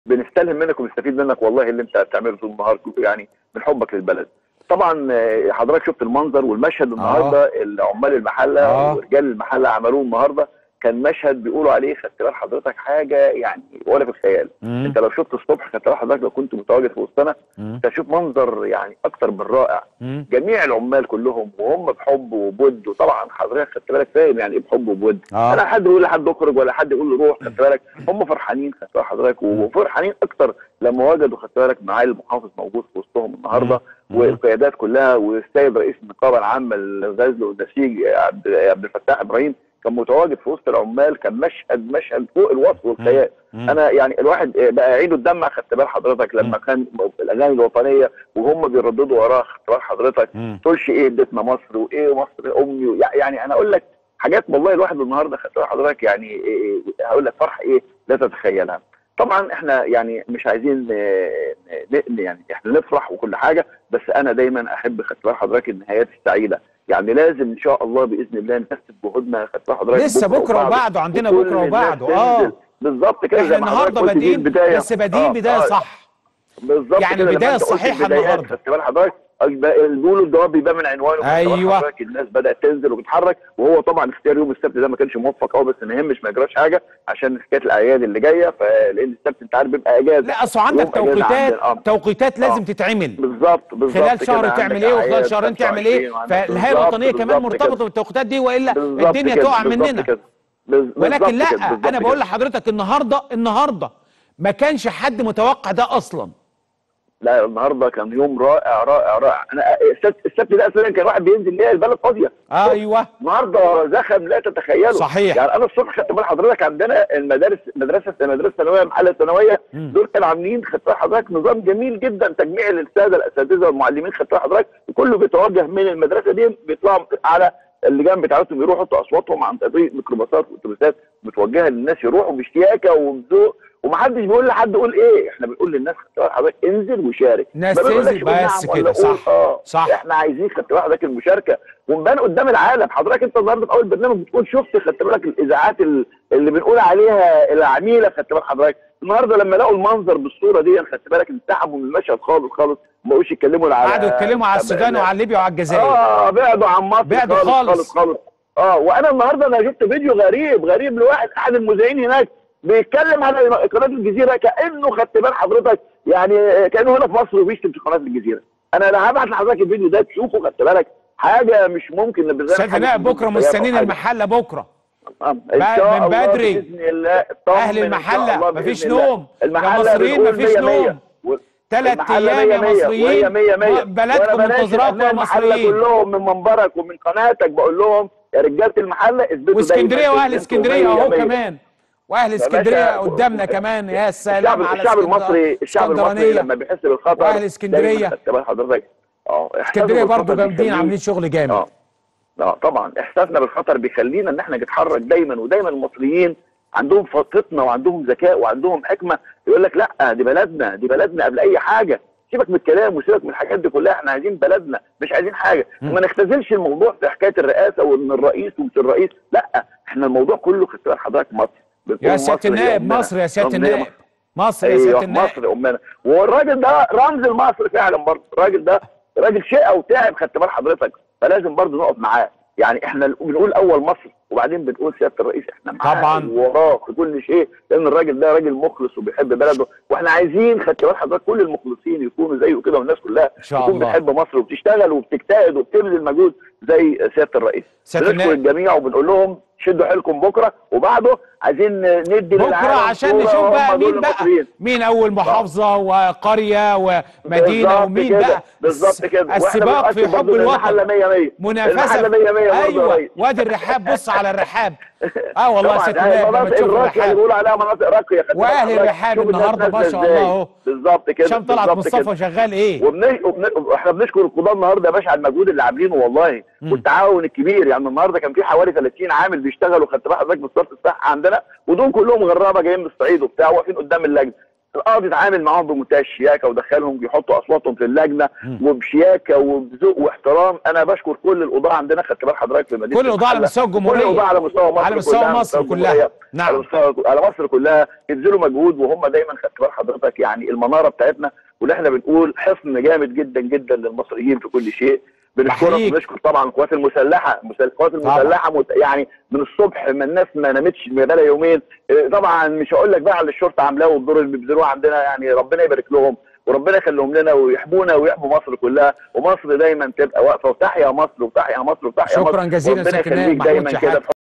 بنستلهم منك وبنستفيد منك والله اللي انت بتعمله طول النهار يعني من حبك للبلد طبعا آه، حضرتك شفت المنظر والمشهد النهارده العمال المحله آه. ورجال المحله عملوه النهارده كان مشهد بيقولوا عليه خدت بال حضرتك حاجه يعني ولا في الخيال مم. انت لو شفت الصبح خدت بال حضرتك لو كنت متواجد في وسطنا مم. انت هتشوف منظر يعني اكتر من رائع مم. جميع العمال كلهم وهم بحب وبود وطبعا حضرتك خدت بالك فاهم يعني ايه بحب وبود آه. انا حد يقول لحد اخرج ولا حد يقول له روح خدت بالك هم فرحانين خدت بال حضرتك وفرحانين اكتر لما وجدوا خدت بالك معالي المحافظ موجود في وسطهم النهارده مم. والقيادات كلها والسيد رئيس النقابه العامه للغزل والنسيج عبد عبد الفتاح ابراهيم كان متواجد في وسط العمال كان مشهد مشهد فوق الوصف والخيال مم. انا يعني الواحد بقى عينه الدمع خدت بال حضرتك لما كان الاغاني الوطنيه وهم بيرددوا وراها خدت بال حضرتك مم. تقولش ايه ادتنا مصر وايه مصر امي و- يعني انا اقول لك حاجات والله الواحد النهارده خدت بال حضرتك يعني إيه إيه هقول لك فرحه ايه لا تتخيلها طبعا احنا يعني مش عايزين آه، ن- يعني احنا نفرح وكل حاجه بس انا دايما احب خدت بال حضرتك النهايات السعيده يعني لازم ان شاء الله باذن الله نكثف جهودنا خدت بال حضرتك لسه بكره وبعده عندنا وكل بكره الناس وبعده تنزل. اه بالظبط كده احنا زي ما حضرتك النهارده قلت دي بادئين البداية. بس بادئين آه، بدايه آه، صح بالظبط يعني كده زي ما البداية أنت قلت الصحيحة البدايات، النهاردة. خدت بال حضرتك بيقولوا الجواب بيبان من عنوانه خدت بال أيوة. حضرتك الناس بدات تنزل وتتحرك وهو طبعا اختيار يوم السبت ده ما كانش موفق قوي بس ما يهمش ما يجراش حاجه عشان حكايه الاعياد اللي جايه فلان السبت انت عارف بيبقى اجازه لا اصل عندك يوم أجازة توقيتات عندنا. آه. توقيت لازم آه. تتعمل بالظبط بالظبط خلال كده. شهر عندك تعمل ايه وخلال أعياد شهرين تعمل ايه 25 وعندك- فالهيئه بالظبط- الوطنيه كمان بالظبط مرتبطه كده. بالتوقيتات دي والا بالظبط الدنيا كده، تقع بالظبط مننا كده. بز- ولكن بالظبط لا كده، بالظبط انا بقول كده. لحضرتك النهارده النهارده ما كانش حد متوقع ده اصلا لا النهارده كان يوم رائع رائع رائع انا السبت السبت ده اساسا كان واحد بينزل ليه البلد فاضيه ايوه النهارده زخم لا تتخيله صحيح. يعني انا الصبح خدت بال حضرتك عندنا المدارس مدرسه المدرسه الثانويه المحله الثانويه مم. دول كانوا عاملين خدت بال حضرتك نظام جميل جدا تجميع للساده الاساتذه والمعلمين خدت بال حضرتك كله بيتوجه من المدرسه دي بيطلعوا على اللجان بتاعتهم يروحوا يحطوا اصواتهم عن طريق ميكروباصات واتوبيسات متوجهه للناس يروحوا باشتياكه وبذوق ومحدش بيقول لحد قول ايه احنا بنقول للناس خدت بال حضرتك انزل وشارك الناس ما بنقولكش تنزل قول نعم بس ولا كده، قول صح. اه صح. احنا عايزين خدت بالك حضرتك المشاركه ونبان قدام العالم حضرتك انت النهارده في اول برنامج بتقول شفت خدت بالك الاذاعات ال- اللي بنقول عليها العميله خدت بالك حضرتك النهارده لما لقوا المنظر بالصوره دي خدت بالك انسحبوا من المشهد خالص خالص ما بقوش يتكلموا على قعدوا يتكلموا على السودان وعلى ليبيا وعلى الجزائر اه بعدوا عن مصر بعدوا خالص خالص. خالص خالص اه وانا النهارده انا شفت فيديو غريب غريب لواحد احد المذيعين هناك بيتكلم على قناه الجزيره كانه خدت بال حضرتك يعني كانه هنا في مصر وبيشتم في قناه الجزيره انا انا هبعت لحضرتك الفيديو ده تشوفه خدت بالك حاجه مش ممكن بالذات سيد حاجة لا مش بكره ممكن مستنيين حاجة. المحله بكره آه، إن شاء من الله بدري. باذن الله اطمن اهل إن شاء المحله الله مفيش بإذن الله. نوم يا المحله مصريين بتقول مفيش 100 100. نوم و- ثلاث المحلة ايام يا 100 100 مصريين وهي 100 100 بلدكم وأنا بناشد منتظراكم أبناء يا المحلة مصريين كلهم من منبرك ومن قناتك بقول لهم يا رجاله المحله اثبتوا واسكندريه دايماً واهل إن أنتوا اسكندريه 100 اهو 100. كمان واهل يا اسكندريه باشا، قدامنا كمان يا الشعب سلام على الشعب اسكندر- المصري الشعب المصري اسكندرانية. لما بيحس بالخطر وأهل اسكندرية. دايماً خدت بال حضرتك اه إحساسه اسكندريه بالخطر برضو جامدين بيخليه- عاملين شغل جامد اه اه طبعا احساسنا بالخطر بيخلينا ان احنا نتحرك دايما ودايما المصريين عندهم فطنه وعندهم ذكاء وعندهم حكمه يقول لك لا دي بلدنا دي بلدنا قبل اي حاجه سيبك من الكلام وسيبك من الحاجات دي كلها احنا عايزين بلدنا مش عايزين حاجه مم. وما نختزلش الموضوع في حكايه الرئاسه وان الرئيس ومش الرئيس لا احنا الموضوع كله خدت بالك حضرتك مصر بنقول يا مصر سياده هي النائب أمنا. مصر يا سياده رغم إن هي النائب مصر يا سياده ايوه النائب مصر امنا والراجل ده رمز لمصر فعلا برضه الراجل ده راجل شقى وتعب خدت بال حضرتك فلازم برضه نقف معاه يعني احنا بنقول اول مصر وبعدين بنقول سياده الرئيس احنا معاه طبعاً. وراه في كل شيء لان الراجل ده راجل مخلص وبيحب بلده واحنا عايزين خدت بال حضرتك كل المخلصين يكونوا زيه كده والناس كلها إن شاء تكون الله. بتحب مصر وبتشتغل وبتجتهد وبتبذل مجهود زي سياده الرئيس سيادة بنشكر النائب. الجميع وبنقول لهم شدوا حيلكم بكره وبعده عايزين ندي بكره للعالم عشان صورة نشوف وهم بقى دول مين بقى المصريين. مين اول محافظه وقريه ومدينه بالظبط ومين كده، بقى بالظبط كده وإحنا السباق في بنؤكد حب برضه إن المحله الوطن 100 100 منافسه المحله 100 100 برضه يا ايوه ريس. وادي الرحاب بص على الرحاب اه والله يا طبعاً، سياده يعني النائب لما المناطق تشوف الراقيه اللي الرحاب بيقولوا عليها مناطق راقيه خدت وأهل بالك؟ الرحاب شوف الناس النهاردة ما نازلة شاء الله إزاي. أهو. بالظبط كده هشام طلعت بالظبط كده. مصطفى شغال ايه وبن... وبن... احنا بنشكر القضاه النهارده يا باشا على المجهود اللي عاملينه والله مم. والتعاون الكبير يعني النهارده كان في حوالي 30 عامل بيشتغلوا خدت بالك حضرتك من وزاره الصحه عندنا ودول كلهم غرابه جايين من الصعيد وبتاع واقفين قدام اللجنه القاضي اتعامل معاهم بمنتهى الشياكه ودخلهم بيحطوا اصواتهم في اللجنه مم. وبشياكه وبذوق واحترام انا بشكر كل القضاه عندنا خدت بال حضرتك في مدينه كل القضاء على المحلة. مستوى كل الجمهوريه القضاه على مستوى مصر على مستوى كلها، مصر مستوى كلها. الجمهورية. نعم. على مستوى على مصر كلها يبذلوا مجهود وهم دايما خدت بال حضرتك يعني المناره بتاعتنا واللي احنا بنقول حصن جامد جدا جدا للمصريين في كل شيء بنشكرهم بحييك. وبنشكر طبعا القوات المسلحه المسل- القوات المسلحه مت... يعني من الصبح ما الناس ما نامتش بقالها يومين آه، طبعا مش هقول لك بقى على الشرطه عاملاه والدور اللي بيبذلوه عندنا يعني ربنا يبارك لهم وربنا يخليهم لنا ويحمونا ويحموا مصر كلها ومصر دايما تبقى واقفه وتحيا مصر وتحيا مصر وتحيا مصر شكرا جزيلا وربنا سيادة النائب يخليك محمود دايما شحاتة. كده في